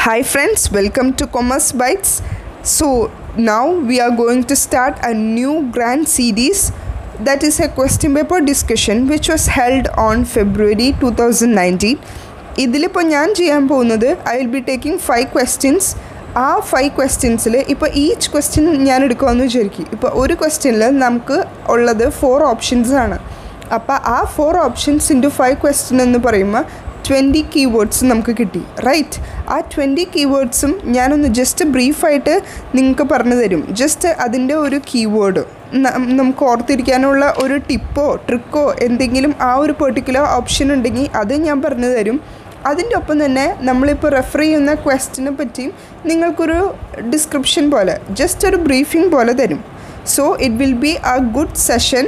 Hi friends, welcome to Commerce Bytes. So now we are going to start a new grand series that is a question paper discussion which was held on February 2019. ഇതിലിപ്പോൾ ഞാൻ ചെയ്യാൻ പോകുന്നത് I will be taking five questions ആ five ക്വസ്റ്റ്യൻസിൽ ഇപ്പോൾ each question ഞാൻ എടുക്കുമെന്ന് വിചാരിക്കും ഇപ്പോൾ ഒരു ക്വസ്റ്റ്യനിൽ നമുക്ക് ഉള്ളത് ഫോർ ഓപ്ഷൻസ് ആണ് അപ്പോൾ ആ four options into five question എന്ന് പറയുമ്പോൾ ട്വൻറ്റി കീവേഡ്സ് നമുക്ക് കിട്ടി റൈറ്റ് ആ ട്വൻറ്റി കീവേഡ്സും ഞാനൊന്ന് ജസ്റ്റ് ബ്രീഫായിട്ട് നിങ്ങൾക്ക് പറഞ്ഞു തരും ജസ്റ്റ് അതിൻ്റെ ഒരു കീവേഡ് നമുക്ക് ഓർത്തിരിക്കാനുള്ള ഒരു ടിപ്പോ ട്രിക്കോ എന്തെങ്കിലും ആ ഒരു പെർട്ടിക്കുലർ ഓപ്ഷൻ ഉണ്ടെങ്കിൽ അത് ഞാൻ പറഞ്ഞു തരും അതിൻ്റെ ഒപ്പം തന്നെ നമ്മളിപ്പോൾ റെഫർ ചെയ്യുന്ന ക്വസ്റ്റിനെ പറ്റിയും നിങ്ങൾക്കൊരു ഡിസ്ക്രിപ്ഷൻ പോലെ ജസ്റ്റ് ഒരു ബ്രീഫിംഗ് പോലെ തരും so it will be a good session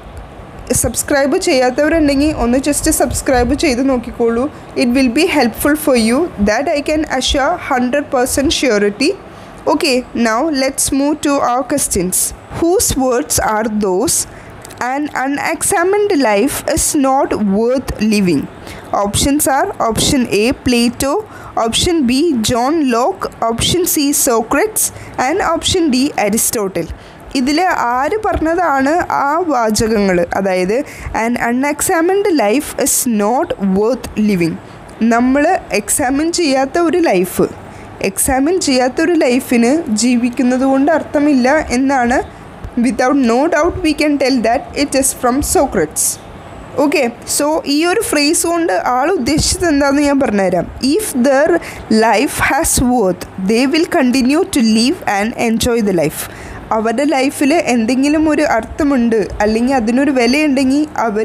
subscribe ചെയ്യാത്തവരുണ്ടെങ്കിൽ ഒന്ന് ജസ്റ്റ് സബ്സ്ക്രൈബ് ചെയ്ത് നോക്കിക്കോളൂ it will be helpful for you that I can assure hundred percent surety okay now let's move to our questions whose words are those an unexamined life is not worth living. Options are option A Plato, option B John Locke, option C Socrates and option D Aristotle. ഇതിൽ ആര് പറഞ്ഞതാണ് ആ വാചകങ്ങൾ അതായത് an unexamined life is not worth living നമ്മൾ examine ചെയ്യാത്ത ഒരു life examine ചെയ്യാത്ത ഒരു ലൈഫിന് ജീവിക്കുന്നത് കൊണ്ട് അർത്ഥമില്ല എന്നാണ് without no doubt we can tell that it is from Socrates okay so ഈ ഒരു ഫ്രേസ് കൊണ്ട് ആൾ ഉദ്ദേശിച്ചത് എന്താണെന്ന് ഞാൻ പറഞ്ഞുതരാം if their life has worth they will continue to live and enjoy the life അവരുടെ ലൈഫിൽ എന്തെങ്കിലും ഒരു അർത്ഥമുണ്ട് അല്ലെങ്കിൽ അതിനൊരു വിലയുണ്ടെങ്കിൽ അവർ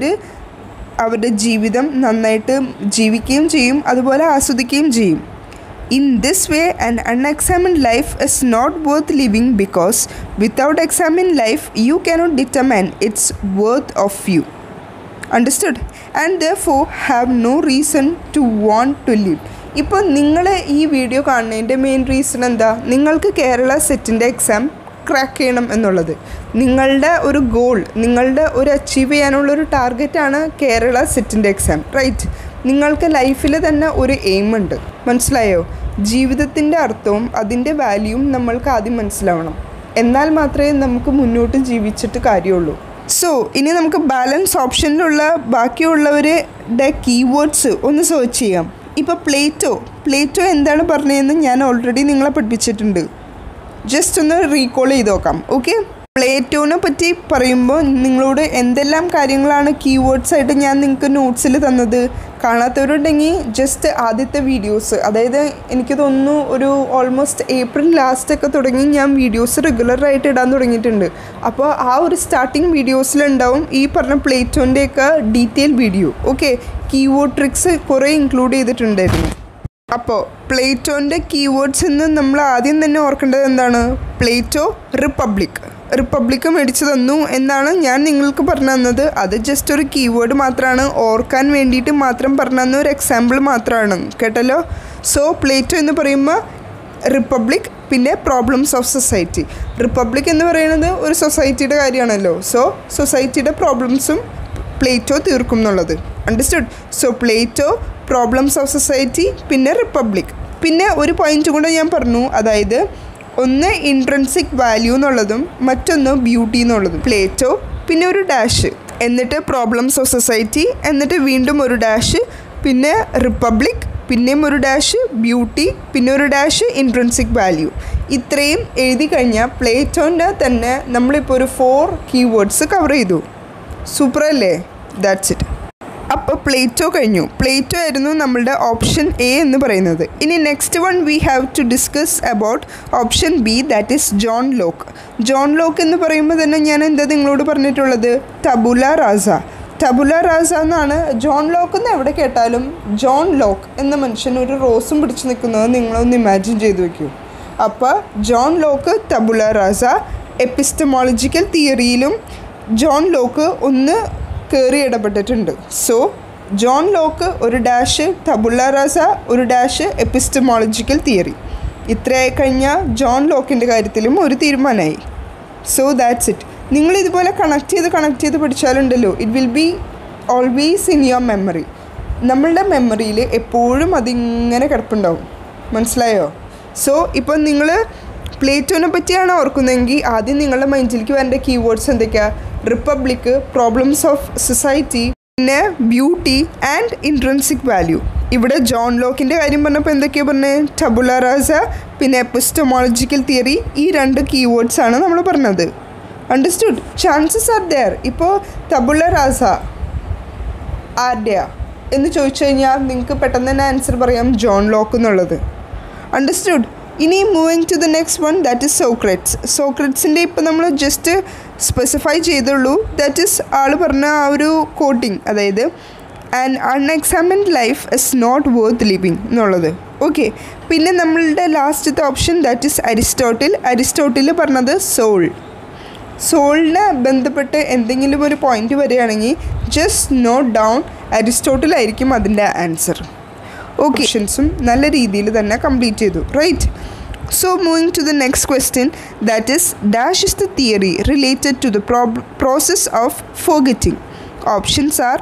അവരുടെ ജീവിതം നന്നായിട്ട് ജീവിക്കുകയും ചെയ്യും അതുപോലെ ആസ്വദിക്കുകയും ചെയ്യും In this way, an unexamined life is not worth living because without examined life, you cannot determine its worth of you. Understood? And therefore have no reason to want to live. ഇപ്പോൾ നിങ്ങൾ ഈ video കാണുന്നതിൻ്റെ main reason എന്താ നിങ്ങൾക്ക് കേരള സെറ്റിൻ്റെ exam crack ചെയ്യണം എന്നുള്ളത് നിങ്ങളുടെ ഒരു ഗോൾ നിങ്ങളുടെ ഒരു അച്ചീവ് ചെയ്യാനുള്ള ഒരു ടാർഗറ്റാണ് കേരള സെറ്റിൻ്റെ എക്സാം റൈറ്റ് നിങ്ങൾക്ക് ലൈഫിൽ തന്നെ ഒരു എയിം ഉണ്ട് മനസ്സിലായോ ജീവിതത്തിൻ്റെ അർത്ഥവും അതിൻ്റെ വാല്യൂവും നമ്മൾക്ക് ആദ്യം മനസ്സിലാവണം എന്നാൽ മാത്രമേ നമുക്ക് മുന്നോട്ട് ജീവിച്ചിട്ട് കാര്യമുള്ളൂ സോ ഇനി നമുക്ക് ബാലൻസ് ഓപ്ഷനിലുള്ള ബാക്കിയുള്ളവരുടെ കീവേഡ്സ് ഒന്ന് സെർച്ച് ചെയ്യാം ഇപ്പോൾ പ്ലേറ്റോ പ്ലേറ്റോ എന്താണ് പറഞ്ഞതെന്ന് ഞാൻ ഓൾറെഡി നിങ്ങളെ പഠിപ്പിച്ചിട്ടുണ്ട് ജസ്റ്റ് ഒന്ന് റീകോൾ ചെയ്ത് നോക്കാം ഓക്കെ പ്ലേറ്റോനെ പറ്റി പറയുമ്പോൾ നിങ്ങളോട് എന്തെല്ലാം കാര്യങ്ങളാണ് കീവേഡ്സ് ആയിട്ട് ഞാൻ നിങ്ങൾക്ക് നോട്ട്സിൽ തന്നത് കാണാത്തവരുണ്ടെങ്കിൽ ജസ്റ്റ് ആദ്യത്തെ വീഡിയോസ് അതായത് എനിക്ക് തോന്നുന്നു ഒരു ഓൾമോസ്റ്റ് ഏപ്രിൽ ലാസ്റ്റ് ഒക്കെ തുടങ്ങി ഞാൻ വീഡിയോസ് റെഗുലറായിട്ട് ഇടാൻ തുടങ്ങിയിട്ടുണ്ട് അപ്പോൾ ആ ഒരു സ്റ്റാർട്ടിങ് വീഡിയോസിലുണ്ടാവും ഈ പറഞ്ഞ പ്ലേറ്റോൻ്റെയൊക്കെ detail video okay keyword tricks കുറേ ഇൻക്ലൂഡ് ചെയ്തിട്ടുണ്ടായിരുന്നു അപ്പോൾ പ്ലേറ്റോൻ്റെ കീവേഡ്സ് എന്ന് നമ്മൾ ആദ്യം തന്നെ ഓർക്കേണ്ടത് എന്താണ് പ്ലേറ്റോ റിപ്പബ്ലിക് റിപ്പബ്ലിക്ക് മേടിച്ചു തന്നു എന്നാണ് ഞാൻ നിങ്ങൾക്ക് പറഞ്ഞു തന്നത് അത് ജസ്റ്റ് ഒരു കീവേഡ് മാത്രമാണ് ഓർക്കാൻ വേണ്ടിയിട്ട് മാത്രം പറഞ്ഞു തന്ന ഒരു എക്സാമ്പിൾ മാത്രമാണ് കേട്ടല്ലോ സോ പ്ലേറ്റോ എന്ന് പറയുമ്പോൾ റിപ്പബ്ലിക് പിന്നെ പ്രോബ്ലംസ് ഓഫ് സൊസൈറ്റി റിപ്പബ്ലിക് എന്ന് പറയുന്നത് ഒരു സൊസൈറ്റിയുടെ കാര്യമാണല്ലോ സോ സൊസൈറ്റിയുടെ പ്രോബ്ലംസും പ്ലേറ്റോ തീർക്കും എന്നുള്ളത് understood so Plato problems of society പിന്നെ റിപ്പബ്ലിക് പിന്നെ ഒരു പോയിന്റ് കൂടെ ഞാൻ പറഞ്ഞു അതായത് ഒന്ന് ഇൻട്രൻസിക് വാല്യൂ എന്നുള്ളതും മറ്റൊന്ന് ബ്യൂട്ടി എന്നുള്ളതും പ്ലേറ്റോ പിന്നെ ഒരു ഡാഷ് എന്നിട്ട് പ്രോബ്ലംസ് ഓഫ് സൊസൈറ്റി എന്നിട്ട് വീണ്ടും ഒരു ഡാഷ് പിന്നെ റിപ്പബ്ലിക് പിന്നെയും ഒരു ഡാഷ് ബ്യൂട്ടി പിന്നെ ഒരു ഡാഷ് ഇൻട്രൻസിക് വാല്യൂ ഇത്രയും എഴുതി കഴിഞ്ഞാൽ പ്ലേറ്റോൻ്റെ തന്നെ നമ്മളിപ്പോൾ ഒരു ഫോർ കീവേഡ്സ് കവർ ചെയ്തു സൂപ്പർ അല്ലേ ദാറ്റ്സ് ഇറ്റ് അപ്പോൾ പ്ലേറ്റോ കഴിഞ്ഞു പ്ലേറ്റോ ആയിരുന്നു നമ്മളുടെ ഓപ്ഷൻ എ എന്ന് പറയുന്നത് ഇനി next one we have to discuss about option B that is John Locke John Locke എന്ന് പറയുമ്പോൾ തന്നെ ഞാൻ എന്താ നിങ്ങളോട് പറഞ്ഞിട്ടുള്ളത് ടബുല റാസ ടബുല റാസ എന്നാണ് ജോൺ ലോക്ക് എന്ന് എവിടെ കേട്ടാലും ജോൺ ലോക്ക് എന്ന മനുഷ്യൻ ഒരു റോസും പിടിച്ച് നിൽക്കുന്നത് നിങ്ങളൊന്ന് ഇമാജിൻ ചെയ്ത് വെക്കൂ അപ്പോൾ John Locke tabula rasa epistemological തിയറിയിലും ജോൺ ലോക്ക് ഒന്ന് കയറി ഇടപെട്ടിട്ടുണ്ട് സോ ജോൺ ലോക്ക് ഒരു ഡാഷ് ടബുള്ള റസ ഒരു ഡാഷ് എപ്പിസ്റ്റമോളജിക്കൽ തിയറി ഇത്രയായി കഴിഞ്ഞാൽ ജോൺ ലോക്കിൻ്റെ കാര്യത്തിലും ഒരു തീരുമാനമായി സോ ദാറ്റ്സ് ഇറ്റ് നിങ്ങൾ ഇതുപോലെ കണക്ട് ചെയ്ത് കണക്ട് ചെയ്ത് പഠിച്ചാലുണ്ടല്ലോ it will be always in your memory നമ്മളുടെ മെമ്മറിയിൽ എപ്പോഴും അതിങ്ങനെ കിടപ്പുണ്ടാവും മനസ്സിലായോ സോ ഇപ്പം നിങ്ങൾ പ്ലേറ്റോനെ പറ്റിയാണ് ഓർക്കുന്നതെങ്കിൽ ആദ്യം നിങ്ങളുടെ മൈൻഡിലേക്ക് വരേണ്ട കീവേഡ്സ് എന്തൊക്കെയാണ് റിപ്പബ്ലിക് പ്രോബ്ലംസ് ഓഫ് സൊസൈറ്റി പിന്നെ ബ്യൂട്ടി ആൻഡ് ഇൻട്രൻസിക് വാല്യൂ ഇവിടെ ജോൺ ലോക്കിൻ്റെ കാര്യം പറഞ്ഞപ്പോൾ എന്തൊക്കെയാണ് പറഞ്ഞത് ടബുല റാസ പിന്നെ എപ്പിസ്റ്റമോളജിക്കൽ തിയറി ഈ രണ്ട് കീവേഡ്സ് ആണ് നമ്മൾ പറഞ്ഞത് അണ്ടർസ്റ്റുഡ് ചാൻസസ് ആർ ദെയർ ഇപ്പോൾ തബുല റാസ ആരുടെയാ എന്ന് ചോദിച്ചു കഴിഞ്ഞാൽ നിങ്ങൾക്ക് പെട്ടെന്ന് തന്നെ ആൻസർ പറയാം ജോൺ ലോക്ക് എന്നുള്ളത് അണ്ടർസ്റ്റുഡ് ഇനി moving to the next one that is Socrates സോക്രറ്റ്സിൻ്റെ ഇപ്പോൾ നമ്മൾ ജസ്റ്റ് സ്പെസിഫൈ ചെയ്തുള്ളൂ ദാറ്റ് ഇസ് ആൾ പറഞ്ഞ ആ ഒരു കോട്ടിങ് അതായത് and unexamined life is not worth living എന്നുള്ളത് ഓക്കെ പിന്നെ നമ്മളുടെ ലാസ്റ്റത്തെ option that is Aristotle Aristotle പറഞ്ഞത് സോൾ സോളിനെ ബന്ധപ്പെട്ട് എന്തെങ്കിലും ഒരു പോയിന്റ് വരികയാണെങ്കിൽ ജസ്റ്റ് നോട്ട് ഡൗൺ അരിസ്റ്റോട്ടിലായിരിക്കും അതിൻ്റെ ആൻസർ ഓക്കെ ക്വസ്റ്റ്യൻസും നല്ല രീതിയിൽ തന്നെ കംപ്ലീറ്റ് ചെയ്തു right so moving to the next question that is dash is the theory related to the process of forgetting options are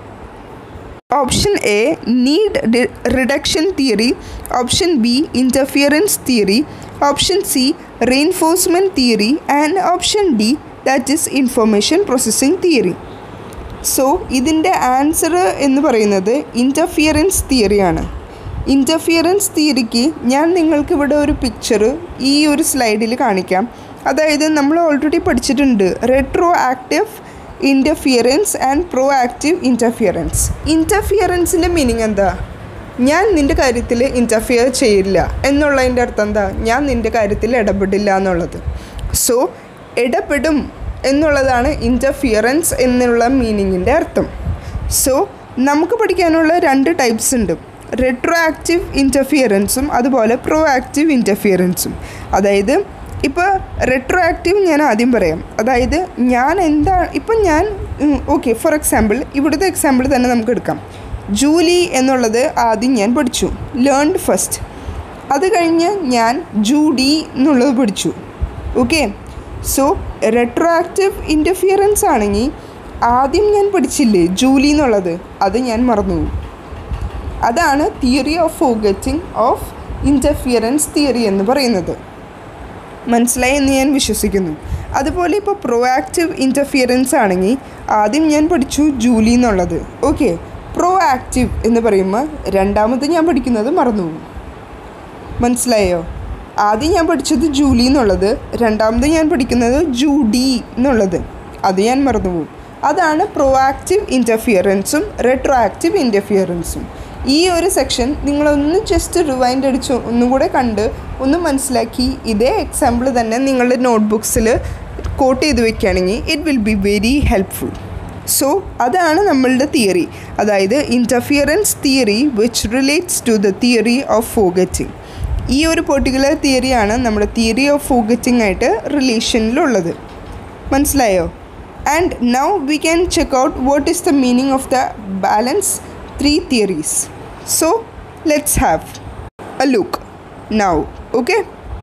option A need reduction theory option B interference theory option C reinforcement theory and option D that is information processing theory so ഇതിൻ്റെ answer എന്ന് പറയുന്നത് interference തിയറിയാണ് interference തിയറിക്ക് ഞാൻ നിങ്ങൾക്ക് ഇവിടെ ഒരു picture ഈ ഒരു സ്ലൈഡിൽ കാണിക്കാം അതായത് നമ്മൾ ഓൾറെഡി പഠിച്ചിട്ടുണ്ട് retroactive interference and proactive interference ഇൻ്റർഫിയറൻസിൻ്റെ മീനിങ് എന്താ ഞാൻ നിൻ്റെ കാര്യത്തിൽ ഇൻ്റർഫിയർ ചെയ്യില്ല എന്നുള്ളതിൻ്റെ അർത്ഥം എന്താ ഞാൻ നിൻ്റെ കാര്യത്തിൽ ഇടപെടില്ല എന്നുള്ളത് സോ ഇടപെടും എന്നുള്ളതാണ് ഇൻ്റർഫിയറൻസ് എന്നുള്ള മീനിങ്ങിൻ്റെ അർത്ഥം സോ നമുക്ക് പഠിക്കാനുള്ള രണ്ട് ടൈപ്സ് ഉണ്ട് റെട്രോ ആക്റ്റീവ് ഇൻ്റർഫിയറൻസും അതുപോലെ പ്രോ ആക്റ്റീവ് ഇൻ്റർഫിയറൻസും അതായത് ഇപ്പോൾ റെട്രോ ആക്റ്റീവ് ഞാൻ ആദ്യം പറയാം അതായത് ഞാൻ എന്താ ഇപ്പം ഞാൻ ഓക്കെ ഫോർ എക്സാമ്പിൾ ഇവിടുത്തെ എക്സാമ്പിൾ തന്നെ നമുക്ക് എടുക്കാം ജൂലി എന്നുള്ളത് ആദ്യം ഞാൻ പഠിച്ചു ലേൺഡ് ഫസ്റ്റ് അത് കഴിഞ്ഞ് ഞാൻ ജൂഡി എന്നുള്ളത് പഠിച്ചു okay so retroactive interference ആണെങ്കിൽ ആദ്യം ഞാൻ പഠിച്ചില്ലേ ജൂലി എന്നുള്ളത് അത് ഞാൻ മറന്നു അതാണ് theory of forgetting of interference theory എന്ന് പറയുന്നത് മനസ്സിലായി എന്ന് ഞാൻ വിശ്വസിക്കുന്നു അതുപോലെ ഇപ്പോൾ പ്രോ ആക്റ്റീവ് ഇൻ്റർഫിയറൻസ് ആണെങ്കിൽ ആദ്യം ഞാൻ പഠിച്ചു ജൂലി എന്നുള്ളത് ഓക്കെ പ്രോ ആക്റ്റീവ് എന്ന് പറയുമ്പോൾ രണ്ടാമത് ഞാൻ പഠിക്കുന്നത് മറന്നു മനസ്സിലായോ ആദ്യം ഞാൻ പഠിച്ചത് ജൂലി എന്നുള്ളത് രണ്ടാമത് ഞാൻ പഠിക്കുന്നത് ജൂഡി എന്നുള്ളത് അത് ഞാൻ മറന്നുപോകും അതാണ് പ്രോ ആക്റ്റീവ് ഇൻ്റർഫിയറൻസും റെട്രോ ആക്റ്റീവ് ഇൻ്റർഫിയറൻസും ഈ ഒരു സെക്ഷൻ നിങ്ങളൊന്ന് ജസ്റ്റ് റിവൈൻഡ് അടിച്ച് ഒന്നും കൂടെ കണ്ട് ഒന്ന് മനസ്സിലാക്കി ഇതേ എക്സാമ്പിൾ തന്നെ നിങ്ങളുടെ നോട്ട്ബുക്സിൽ കോട്ട് ചെയ്ത് വെക്കുകയാണെങ്കിൽ it will be very helpful so അതാണ് നമ്മളുടെ തിയറി അതായത് interference theory which relates to the theory of forgetting ഈ ഒരു പെർട്ടിക്കുലർ തിയറിയാണ് നമ്മുടെ തിയറി ഓഫ് ഫോഗറ്റിംഗ് ആയിട്ട് റിലേഷനിലുള്ളത് മനസ്സിലായോ and now we can check out what is the meaning of the balance three theories so let's have a look now okay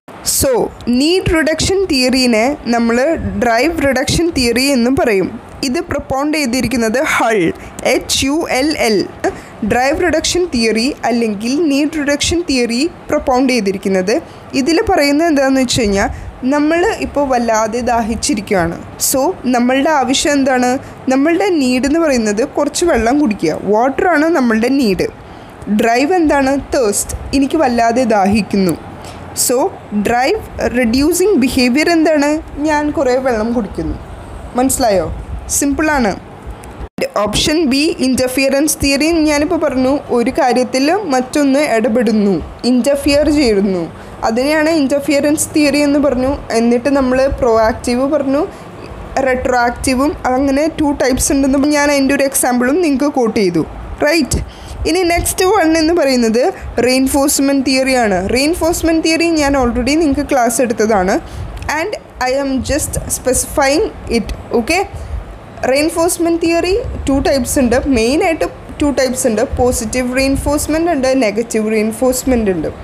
so need reduction തിയറീനെ നമ്മൾ drive reduction theory എന്നും പറയും ഇത് propound ചെയ്തിരിക്കുന്നത് Hull H U L L drive reduction theory അല്ലെങ്കിൽ need reduction theory propound ചെയ്തിരിക്കുന്നത് ഇതിൽ പറയുന്നത് എന്താണെന്ന് വെച്ച് കഴിഞ്ഞാൽ നമ്മൾ ഇപ്പോൾ വല്ലാതെ ദാഹിച്ചിരിക്കുകയാണ് സോ നമ്മളുടെ ആവശ്യം എന്താണ് നമ്മളുടെ നീഡ് എന്ന് പറയുന്നത് കുറച്ച് വെള്ളം കുടിക്കുക വാട്ടറാണ് നമ്മളുടെ നീഡ് ഡ്രൈവ് എന്താണ് തേഴ്സ്റ്റ് എനിക്ക് വല്ലാതെ ദാഹിക്കുന്നു സോ ഡ്രൈവ് റെഡ്യൂസിങ് ബിഹേവിയർ എന്താണ് ഞാൻ കുറേ വെള്ളം കുടിക്കുന്നു മനസ്സിലായോ സിമ്പിളാണ് ഓപ്ഷൻ ബി ഇൻ്റർഫിയറൻസ് തിയറി ഞാനിപ്പോൾ പറഞ്ഞു ഒരു കാര്യത്തിൽ മറ്റൊന്ന് ഇടപെടുന്നു ഇൻ്റർഫിയർ ചെയ്യുന്നു അതിനെയാണ് ഇൻ്റർഫിയറൻസ് തിയറി എന്ന് പറഞ്ഞു എന്നിട്ട് നമ്മൾ പ്രോ ആക്റ്റീവ് പറഞ്ഞു റെട്രോ ആക്റ്റീവും അങ്ങനെ ടു ടൈപ്സ് ഉണ്ടെന്ന് ഞാൻ അതിൻ്റെ ഒരു എക്സാമ്പിളും നിങ്ങൾക്ക് കോട്ട് ചെയ്തു റൈറ്റ് ഇനി നെക്സ്റ്റ് വൺ എന്ന് പറയുന്നത് റെയിൻഫോഴ്സ്മെൻറ്റ് തിയറിയാണ് റെയിൻഫോഴ്സ്മെൻറ്റ് തിയറി ഞാൻ ഓൾറെഡി നിങ്ങൾക്ക് ക്ലാസ് എടുത്തതാണ് and I am just specifying it okay reinforcement theory two types ഉണ്ട് മെയിനായിട്ട് ടു ടൈപ്സ് ഉണ്ട് പോസിറ്റീവ് റെയിൻഫോഴ്സ്മെൻ്റ് ഉണ്ട് നെഗറ്റീവ് റെയിൻഫോഴ്സ്മെൻ്റ് ഉണ്ട്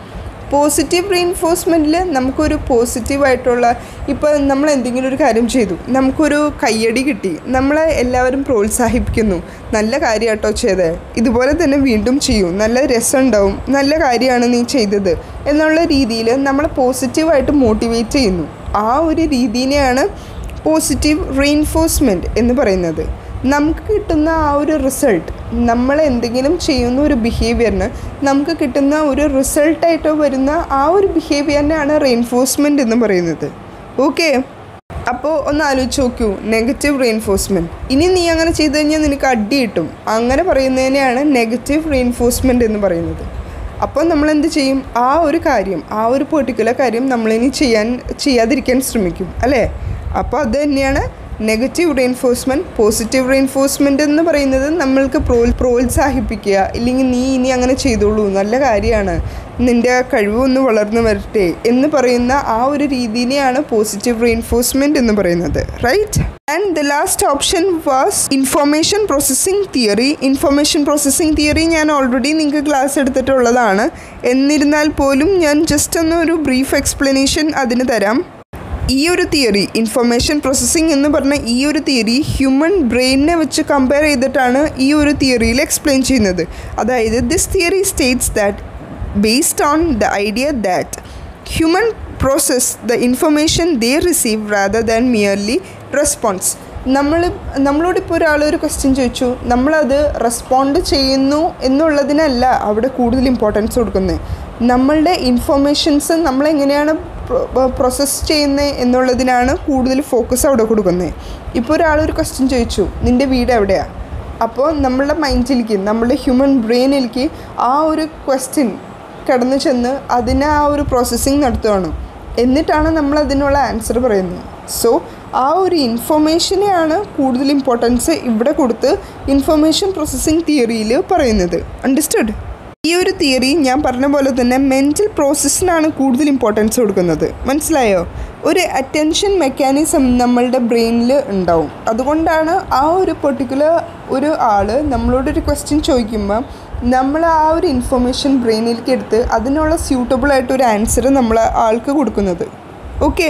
പോസിറ്റീവ് റീഇൻഫോഴ്സ്മെൻറ്റിൽ നമുക്കൊരു പോസിറ്റീവായിട്ടുള്ള ഇപ്പോൾ നമ്മൾ എന്തെങ്കിലും ഒരു കാര്യം ചെയ്തു നമുക്കൊരു കയ്യടി കിട്ടി നമ്മളെ എല്ലാവരും പ്രോത്സാഹിപ്പിക്കുന്നു നല്ല കാര്യമാട്ടോ ചെയ്തത് ഇതുപോലെ തന്നെ വീണ്ടും ചെയ്യൂ നല്ല രസമുണ്ടാവും നല്ല കാര്യമാണ് നീ ചെയ്തത് എന്നുള്ള രീതിയിൽ നമ്മളെ പോസിറ്റീവായിട്ട് മോട്ടിവേറ്റ് ചെയ്യുന്നു ആ ഒരു രീതിനെയാണ് പോസിറ്റീവ് റീഇൻഫോഴ്സ്മെൻറ്റ് എന്ന് പറയുന്നത് നമുക്ക് കിട്ടുന്ന ആ ഒരു റിസൾട്ട് നമ്മൾ എന്തെങ്കിലും ചെയ്യുന്ന ഒരു ബിഹേവിയറിന് നമുക്ക് കിട്ടുന്ന ഒരു റിസൾട്ടായിട്ട് വരുന്ന ആ ഒരു ബിഹേവിയറിനാണ് റീഇൻഫോഴ്സ്മെൻറ്റ് എന്ന് പറയുന്നത് ഓക്കെ അപ്പോൾ ഒന്ന് ആലോചിച്ച് നോക്കൂ നെഗറ്റീവ് റീഇൻഫോഴ്സ്മെൻറ്റ് ഇനി നീ അങ്ങനെ ചെയ്തു കഴിഞ്ഞാൽ നിനക്ക് അടി കിട്ടും അങ്ങനെ പറയുന്നതിനെയാണ് നെഗറ്റീവ് റീഇൻഫോഴ്സ്മെൻറ്റ് എന്ന് പറയുന്നത് അപ്പോൾ നമ്മൾ എന്ത് ചെയ്യും ആ ഒരു കാര്യം ആ ഒരു പെർട്ടിക്കുലർ കാര്യം നമ്മളിനി ചെയ്യാൻ ചെയ്യാതിരിക്കാൻ ശ്രമിക്കും അല്ലേ അപ്പോൾ അത് തന്നെയാണ് നെഗറ്റീവ് റീഇൻഫോഴ്സ്മെൻറ്റ് പോസിറ്റീവ് റീഇൻഫോഴ്സ്മെൻറ്റ് എന്ന് പറയുന്നത് നമ്മൾക്ക് പ്രോ പ്രോത്സാഹിപ്പിക്കുക ഇല്ലെങ്കിൽ നീ ഇനി അങ്ങനെ ചെയ്തോളൂ നല്ല കാര്യമാണ് നിൻ്റെ കഴിവൊന്ന് വളർന്നു വരട്ടെ എന്ന് പറയുന്ന ആ ഒരു രീതിനെയാണ് പോസിറ്റീവ് റീഇൻഫോഴ്സ്മെൻറ്റ് എന്ന് പറയുന്നത് right and the last option was information processing theory information processing theory ഞാൻ ഓൾറെഡി നിങ്ങൾക്ക് ക്ലാസ് എടുത്തിട്ടുള്ളതാണ് എന്നിരുന്നാൽ പോലും ഞാൻ ജസ്റ്റ് ഒന്ന് ഒരു ബ്രീഫ് എക്സ്പ്ലനേഷൻ അതിന് തരാം ഈ ഒരു തിയറി ഇൻഫർമേഷൻ പ്രോസസ്സിംഗ് എന്ന് പറഞ്ഞ ഈ ഒരു തിയറി ഹ്യൂമൻ ബ്രെയിനിനെ വെച്ച് കമ്പയർ ചെയ്തിട്ടാണ് ഈ ഒരു തിയറിയിൽ എക്സ്പ്ലെയിൻ ചെയ്യുന്നത് അതായത് this theory states that based on the idea that human process the information they receive rather than merely response നമ്മൾ നമ്മളോടിപ്പോൾ ഒരാൾ ഒരു ക്വസ്റ്റ്യൻ ചോദിച്ചു നമ്മളത് റെസ്പോണ്ട് ചെയ്യുന്നു എന്നുള്ളതിനല്ല അവിടെ കൂടുതൽ ഇമ്പോർട്ടൻസ് കൊടുക്കുന്നത് നമ്മളുടെ ഇൻഫർമേഷൻസ് നമ്മളെങ്ങനെയാണ് പ്രോസസ്സ് ചെയ്യുന്നത് എന്നുള്ളതിനാണ് കൂടുതൽ ഫോക്കസ് അവിടെ കൊടുക്കുന്നത് ഇപ്പോൾ ഒരാളൊരു ക്വസ്റ്റ്യൻ ചോദിച്ചു നിൻ്റെ വീട് എവിടെയാണ് അപ്പോൾ നമ്മളുടെ മൈൻഡിലേക്ക് നമ്മളുടെ ഹ്യൂമൻ ബ്രെയിനിലേക്ക് ആ ഒരു ക്വസ്റ്റ്യൻ കടന്നു ചെന്ന് അതിനെ ആ ഒരു പ്രോസസ്സിങ് നടത്തുകയാണ് എന്നിട്ടാണ് നമ്മൾ അതിനുള്ള ആൻസർ പറയുന്നത് സോ ആ ഒരു ഇൻഫർമേഷനെയാണ് കൂടുതൽ ഇമ്പോർട്ടൻസ് ഇവിടെ കൊടുത്ത് ഇൻഫർമേഷൻ പ്രോസസ്സിംഗ് തിയറിയിൽ പറയുന്നത് അണ്ടർസ്റ്റുഡ് ഈ ഒരു തിയറി ഞാൻ പറഞ്ഞ പോലെ തന്നെ മെൻറ്റൽ പ്രോസസ്സിനാണ് കൂടുതൽ ഇമ്പോർട്ടൻസ് കൊടുക്കുന്നത് മനസ്സിലായോ ഒരു അറ്റൻഷൻ മെക്കാനിസം നമ്മളുടെ ബ്രെയിനിൽ ഉണ്ടാവും അതുകൊണ്ടാണ് ആ ഒരു പെർട്ടിക്കുലർ ഒരു ആൾ നമ്മളോടൊരു ക്വസ്റ്റ്യൻ ചോദിക്കുമ്പോൾ നമ്മൾ ആ ഒരു ഇൻഫർമേഷൻ ബ്രെയിനിലേക്ക് എടുത്ത് അതിനുള്ള സ്യൂട്ടബിൾ ആയിട്ടൊരു ആൻസർ നമ്മൾ ആൾക്ക് കൊടുക്കുന്നത് ഓക്കെ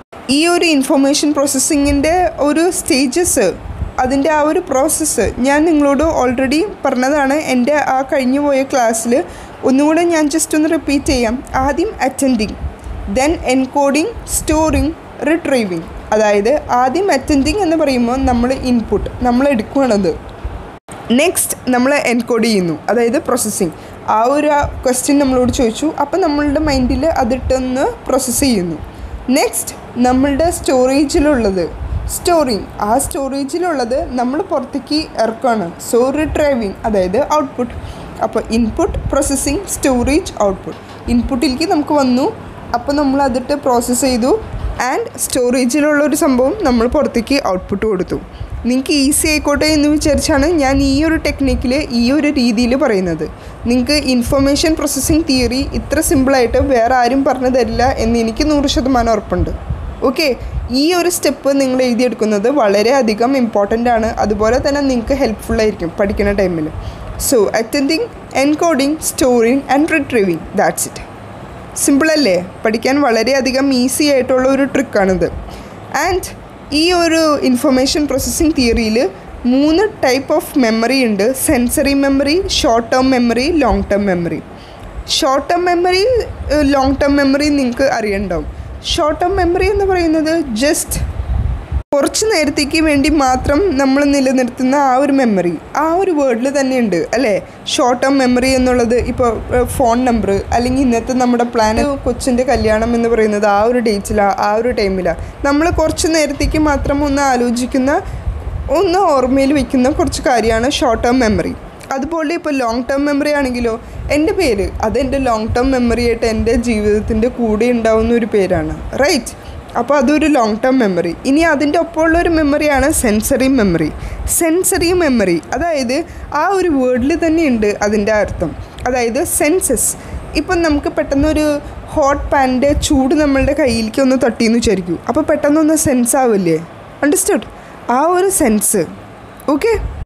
ഈ ഒരു ഇൻഫർമേഷൻ പ്രോസസ്സിങ്ങിൻ്റെ ഒരു സ്റ്റേജസ് അതിൻ്റെ ആ ഒരു പ്രോസസ്സ് ഞാൻ നിങ്ങളോട് ഓൾറെഡി പറഞ്ഞതാണ് എൻ്റെ ആ കഴിഞ്ഞു പോയ ക്ലാസ്സിൽ ഒന്നുകൂടെ ഞാൻ ജസ്റ്റ് ഒന്ന് റിപ്പീറ്റ് ചെയ്യാം ആദ്യം attending then encoding storing retrieving അതായത് ആദ്യം അറ്റൻഡിങ് എന്ന് പറയുമ്പോൾ നമ്മൾ ഇൻപുട്ട് നമ്മൾ എടുക്കുകയാണത് നെക്സ്റ്റ് നമ്മൾ എൻകോഡ് ചെയ്യുന്നു അതായത് പ്രോസസ്സിങ് ആ ഒരു ക്വസ്റ്റ്യൻ നമ്മളോട് ചോദിച്ചു അപ്പോൾ നമ്മളുടെ മൈൻഡിൽ അതിട്ടൊന്ന് പ്രോസസ്സ് ചെയ്യുന്നു നെക്സ്റ്റ് നമ്മളുടെ സ്റ്റോറേജിലുള്ളത് സ്റ്റോറിങ് ആ സ്റ്റോറേജിലുള്ളത് നമ്മൾ പുറത്തേക്ക് ഇറക്കുകയാണ് സോ റിട്രൈവിങ് അതായത് ഔട്ട്പുട്ട് അപ്പോൾ ഇൻപുട്ട് പ്രോസസ്സിങ് സ്റ്റോറേജ് ഔട്ട്പുട്ട് ഇൻപുട്ടിലേക്ക് നമുക്ക് വന്നു അപ്പോൾ നമ്മൾ അതിട്ട് പ്രോസസ്സ് ചെയ്തു ആൻഡ് സ്റ്റോറേജിലുള്ള ഒരു സംഭവം നമ്മൾ പുറത്തേക്ക് ഔട്ട്പുട്ട് കൊടുത്തു നിങ്ങൾക്ക് ഈസി ആയിക്കോട്ടെ എന്ന് വിചാരിച്ചാണ് ഞാൻ ഈ ഒരു ടെക്നിക്കിൽ ഈ ഒരു രീതിയിൽ പറയുന്നത് നിങ്ങൾക്ക് ഇൻഫർമേഷൻ പ്രോസസ്സിംഗ് തിയറി ഇത്ര സിമ്പിളായിട്ട് വേറെ ആരും പറഞ്ഞു തരില്ല എന്ന് എനിക്ക് നൂറ് ശതമാനം ഉറപ്പുണ്ട് ഓക്കെ ഈ ഒരു സ്റ്റെപ്പ് നിങ്ങൾ എഴുതിയെടുക്കുന്നത് വളരെയധികം ഇമ്പോർട്ടൻ്റ് ആണ് അതുപോലെ തന്നെ നിങ്ങൾക്ക് ഹെൽപ്ഫുൾ ആയിരിക്കും പഠിക്കുന്ന ടൈമിൽ so attending encoding storing and retrieving that's it സിമ്പിളല്ലേ പഠിക്കാൻ വളരെയധികം ഈസി ആയിട്ടുള്ള ഒരു ട്രിക്കാണിത് ആൻഡ് ഈ ഒരു ഇൻഫർമേഷൻ പ്രോസസ്സിംഗ് തിയറിയിൽ മൂന്ന് ടൈപ്പ് ഓഫ് മെമ്മറി ഉണ്ട് sensory memory short term memory long term memory short term memory long term memory നിങ്ങൾക്ക് അറിയണ്ടാവും ഷോർട്ട് ടേം മെമ്മറി എന്ന് പറയുന്നത് ജസ്റ്റ് കുറച്ച് നേരത്തേക്ക് വേണ്ടി മാത്രം നമ്മൾ നിലനിർത്തുന്ന ആ ഒരു മെമ്മറി ആ ഒരു വേർഡിൽ തന്നെയുണ്ട് അല്ലേ ഷോർട്ട് ടേം മെമ്മറി എന്നുള്ളത് ഇപ്പോൾ ഫോൺ നമ്പർ അല്ലെങ്കിൽ ഇന്നത്തെ നമ്മുടെ പ്ലാൻ കൊച്ചിൻ്റെ കല്യാണം എന്ന് പറയുന്നത് ആ ഒരു ഡേറ്റിലാണ് ആ ഒരു ടൈമിലാണ് നമ്മൾ കുറച്ച് നേരത്തേക്ക് മാത്രം ഒന്ന് ആലോചിക്കുന്ന ഒന്ന് ഓർമ്മയിൽ വെക്കുന്ന കുറച്ച് കാര്യമാണ് ഷോർട്ട് ടേം മെമ്മറി അതുപോലെ ഇപ്പോൾ ലോങ് ടേം മെമ്മറി ആണെങ്കിലോ എൻ്റെ പേര് അതെൻ്റെ ലോങ് ടേം മെമ്മറി ആയിട്ട് എൻ്റെ ജീവിതത്തിൻ്റെ കൂടെ ഉണ്ടാവുന്ന ഒരു പേരാണ് റൈറ്റ് അപ്പോൾ അതൊരു ലോങ് ടേം മെമ്മറി ഇനി അതിൻ്റെ ഒപ്പമുള്ള ഒരു മെമ്മറിയാണ് സെൻസറി മെമ്മറി സെൻസറി മെമ്മറി അതായത് ആ ഒരു വേർഡിൽ തന്നെയുണ്ട് അതിൻ്റെ അർത്ഥം അതായത് സെൻസസ് ഇപ്പം നമുക്ക് പെട്ടെന്നൊരു ഹോട്ട് പാനിൻ്റെ ചൂട് നമ്മളുടെ കയ്യിലേക്ക് ഒന്ന് തട്ടിയെന്ന് വിചാരിക്കൂ അപ്പോൾ പെട്ടെന്നൊന്ന് സെൻസ് ആവില്ലേ അണ്ടർസ്റ്റുഡ് ആ ഒരു സെൻസ് ഓക്കെ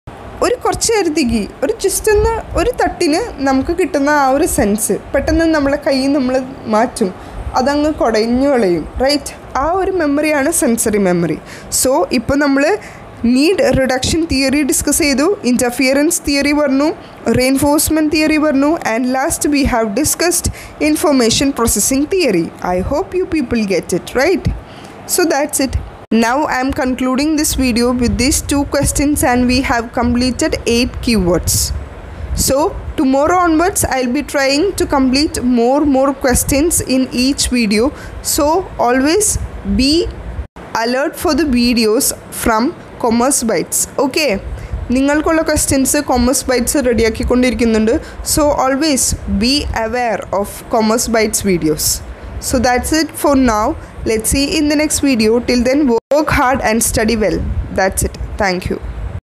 ഒരു കുറച്ച് നേരത്തേക്ക് ഒരു ജസ്റ്റ് ഒന്ന് ഒരു തട്ടിന് നമുക്ക് കിട്ടുന്ന ആ ഒരു സെൻസ് പെട്ടെന്ന് നമ്മളെ കയ്യിൽ നമ്മൾ മാറ്റും അതങ്ങ് കുടഞ്ഞു കളയും റൈറ്റ് ആ ഒരു മെമ്മറിയാണ് സെൻസറി മെമ്മറി സോ ഇപ്പോൾ നമ്മൾ നീഡ് റിഡക്ഷൻ തിയറി ഡിസ്കസ് ചെയ്തു ഇൻ്റർഫിയറൻസ് തിയറി പറഞ്ഞു റെയിൻഫോഴ്സ്മെൻറ്റ് തിയറി പറഞ്ഞു and last we have discussed information processing theory I hope you people get it right So that's it. Now I am concluding this video with these two questions and we have completed 8 keywords. So tomorrow onwards I'll be trying to complete more more questions in each video. So always be alert for the videos from Commerce Bytes. Okay. നിങ്ങൾക്കുള്ള questions commerce bytes റെഡിയാക്കിക്കൊണ്ടിരിക്കുന്നുണ്ട് so always be aware of commerce bytes videos So that's it for now. Let's see in the next video. Till then, work hard and study well. That's it. Thank you.